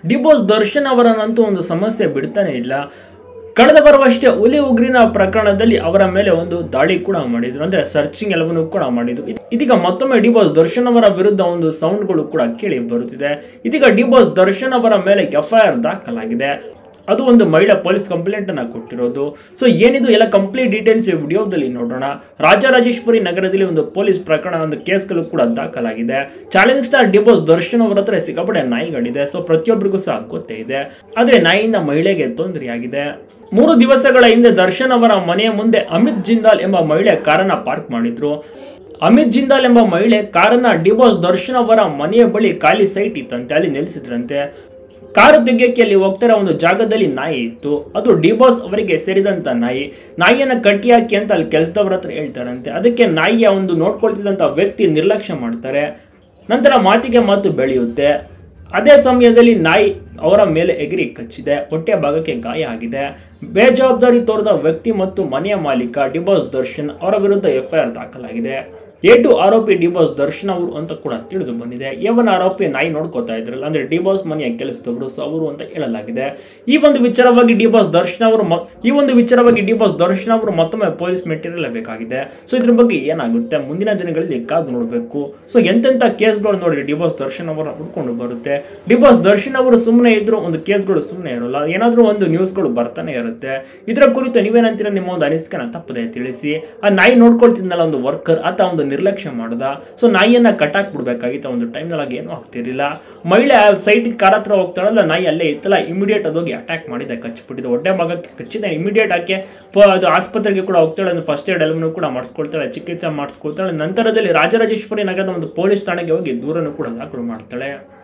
D boss Darshan ಅವರನ್ನಂತೂ ಒಂದು ಸಮಸ್ಯೆ ಬಿಡ್ತಾನೆ ಇಲ್ಲ ಕಳೆದ ಬರುವಷ್ಟೇ ಹುಲಿ ಉಗ್ರಿನ ಪ್ರಕರಣದಲ್ಲಿ ಅವರ ಮೇಲೆ ಒಂದು ದಾಳಿ ಕೂಡ ಮಾಡಿದ್ರು ಅಂದ್ರೆ ಸರ್ಚಿಂಗ್ ಎಲ್ಲವನ್ನೂ ಕೂಡ ಮಾಡಿದ್ರು ಇದ್- ಇದೀಗ ಮತ್ತೊಮ್ಮೆ ಡಿ ಬಾಸ್ ದರ್ಶನ್ ಅವರ ವಿರುದ್ಧ ಒಂದು ಸೌಂಡ್ಗಳು ಕೂಡ ಕೇಳಿ ಬರುತ್ತಿದೆ ಇದೀಗ ಡಿ ಬಾಸ್ ದರ್ಶನ್ ಅವರ ಮೇಲೆ ಎಫ್ಐಆರ್ ದಾಖಲಾಗಿದೆ ಅದು ಒಂದು ಮಹಿಳಾ ಪೊಲೀಸ್ ಕಂಪ್ಲೇಂಟ್ ಅನ್ನ ಕೊಟ್ಟಿರೋದು ಸೊ ಏನಿದು ಎಲ್ಲ ಕಂಪ್ಲೀಟ್ ಡೀಟೇಲ್ಸ್ ಈ ವಿಡಿಯೋದಲ್ಲಿ ನೋಡೋಣ ರಾಜರಾಜೇಶ್ವರಿ ನಗರದಲ್ಲಿ ಒಂದು ಪೊಲೀಸ್ ಪ್ರಕರಣ ಒಂದು ಕೇಸ್ಗಳು ಕೂಡ ದಾಖಲಾಗಿದೆ ಚಾಲೆಂಜ್ ಸ್ಟಾರ್ ಡಿಬೋಸ್ ದರ್ಶನ್ ಅವರ ಹತ್ರ ಸಿಕ್ಕಾಪಟ್ಟೆ ನಾಯಿಗಳಿದೆ ಸೊ ಪ್ರತಿಯೊಬ್ಬರಿಗೂ ಸಹ ಗೊತ್ತೇ ಇದೆ ಆದ್ರೆ ನಾಯಿಯಿಂದ ಮಹಿಳೆಗೆ ತೊಂದರೆಯಾಗಿದೆ ಮೂರು ದಿವಸಗಳ ಹಿಂದೆ ದರ್ಶನ್ ಅವರ ಮನೆಯ ಮುಂದೆ ಅಮಿತ್ ಜಿಂದಾಲ್ ಎಂಬ ಮಹಿಳೆ ಕಾರನ್ನ ಪಾರ್ಕ್ ಮಾಡಿದ್ರು ಅಮಿತ್ ಜಿಂದಾಲ್ ಎಂಬ ಮಹಿಳೆ ಕಾರನ್ನ ಡಿಬೋಸ್ ದರ್ಶನ್ ಅವರ ಮನೆಯ ಬಳಿ ಖಾಲಿ ಸೈಟ್ ಇತ್ತಂತೆ ಅಲ್ಲಿ ನಿಲ್ಲಿಸಿದ್ರಂತೆ ಕಾರು ತೆಗೆಯಕ್ಕೆ ಅಲ್ಲಿ ಹೋಗ್ತಾರ ಒಂದು ಜಾಗದಲ್ಲಿ ನಾಯಿ ಇತ್ತು ಅದು ಡಿಬಾಸ್ ಅವರಿಗೆ ಸೇರಿದಂತ ನಾಯಿ ನಾಯಿಯನ್ನ ಕಟ್ಟಿ ಹಾಕಿ ಅಂತ ಅಲ್ಲಿ ಕೆಲಸದವ್ರ ಹತ್ರ ಹೇಳ್ತಾರಂತೆ ಅದಕ್ಕೆ ನಾಯಿಯ ಒಂದು ನೋಡ್ಕೊಳ್ತಿದ್ದಂತ ವ್ಯಕ್ತಿ ನಿರ್ಲಕ್ಷ್ಯ ಮಾಡ್ತಾರೆ ನಂತರ ಮಾತಿಗೆ ಮಾತು ಬೆಳೆಯುತ್ತೆ ಅದೇ ಸಮಯದಲ್ಲಿ ನಾಯಿ ಅವರ ಮೇಲೆ ಎಗಿರಿ ಕಚ್ಚಿದೆ ಹೊಟ್ಟೆ ಭಾಗಕ್ಕೆ ಗಾಯ ಆಗಿದೆ ಬೇಜವಾಬ್ದಾರಿ ತೋರಿದ ವ್ಯಕ್ತಿ ಮತ್ತು ಮನೆಯ ಮಾಲೀಕ ಡಿಬಾಸ್ ದರ್ಶನ್ ಅವರ ವಿರುದ್ಧ ಎಫ್ಐಆರ್ ದಾಖಲಾಗಿದೆ ಎ ಟು ಆರೋಪಿ ಡಿಬಾಸ್ ದರ್ಶನ್ ಅವರು ಅಂತ ಕೂಡ ತಿಳಿದು ಬಂದಿದೆ ಏವನ್ ಆರೋಪಿ ನಾಯಿ ನೋಡ್ಕೋತಾ ಇದ್ರಲ್ಲ ಅಂದ್ರೆ ಡಿಬಾಸ್ ಮನೆಯ ಕೆಲಸದವರು ಸೊ ಅವರು ಅಂತ ಹೇಳಲಾಗಿದೆ ಈ ಒಂದು ವಿಚಾರವಾಗಿ ಡಿಬಾಸ್ ದರ್ಶನ್ ಅವರು ಮ- ಈ ಒಂದು ವಿಚಾರವಾಗಿ ಡಿಬಾಸ್ ದರ್ಶನ್ ಅವರು ಮತ್ತೊಮ್ಮೆ ಪೊಲೀಸ್ ಮೆಟೀರಿಯಲ್ ಬೇಕಾಗಿದೆ ಸೊ ಇದ್ರ ಬಗ್ಗೆ ಏನಾಗುತ್ತೆ ಮುಂದಿನ ದಿನಗಳಲ್ಲಿ ಕಾದು ನೋಡಬೇಕು ಸೊ ಎಂತೆಂಥ ಕೇಸ್ಗಳು ನೋಡಿ ಡಿಬಾಸ್ ದರ್ಶನ್ ಅವರ ಹುಡ್ಕೊಂಡು ಬರುತ್ತೆ ಡಿಬಾಸ್ ದರ್ಶನ್ ಅವರು ಸುಮ್ಮನೆ ಇದ್ರು ಒಂದು ಕೇಸ್ಗಳು ಸುಮ್ಮನೆ ಇರೋಲ್ಲ ಏನಾದರೂ ಒಂದು ನ್ಯೂಸ್ಗಳು ಬರ್ತಾನೆ ಇರುತ್ತೆ ಇದರ ಕುರಿತು ನೀವೇನಂತೀರ ನಿಮ್ಮ ಒಂದು ಅನಿಸಿಕೆನ ತಪ್ಪದೆ ತಿಳಿಸಿ ಆ ನಾಯಿ ನೋಡ್ಕೊಳ್ತಿದ್ನಲ್ಲ ಒಂದು ವರ್ಕರ್ ಆತ ಒಂದು ನಿರ್ಲಕ್ಷ್ಯ ಮಾಡ್ದ ಸೊ ನಾಯಿಯನ್ನ ಕಟ್ಟಾಕ್ ಬಿಡ್ಬೇಕಾಗಿತ್ತು ಒಂದು ಟೈಮ್ನೊಳಗೆ ಏನೂ ಆಗ್ತಿರ್ಲಿಲ್ಲ ಮಹಿಳೆ ಸೈಟ್ ಕಾರ್ ಹತ್ರ ಹೋಗ್ತಾಳಲ್ಲ ನಾಯಿ ಅಲ್ಲೇ ಇತ್ತಲ್ಲ ಇಮಿಡಿಯೇಟ್ ಅದೋಗಿ ಅಟ್ಯಾಕ್ ಮಾಡಿದೆ ಕಚ್ಚಿಬಿಟ್ಟಿದೆ ಹೊಟ್ಟೆ ಭಾಗಕ್ಕೆ ಕಚ್ಚಿದೆ ಇಮಿಡಿಯೇಟ್ ಆಕೆ ಪ- ಅದು ಆಸ್ಪತ್ರೆಗೆ ಕೂಡ ಹೋಗ್ತಾಳೆ ಒಂದು ಫಸ್ಟ್ ಏಡ್ ಎಲ್ಲವನ್ನೂ ಕೂಡ ಮಾಡಿಸ್ಕೊಳ್ತಾಳೆ ಚಿಕಿತ್ಸೆ ಮಾಡಿಸ್ಕೊಳ್ತಾಳೆ ನಂತರದಲ್ಲಿ ರಾಜರಾಜೇಶ್ವರಿ ನಗರದ ಒಂದು ಪೊಲೀಸ್ ಠಾಣೆಗೆ ಹೋಗಿ ದೂರನ್ನು ಕೂಡ ದಾಖಲು ಮಾಡ್ತಾಳೆ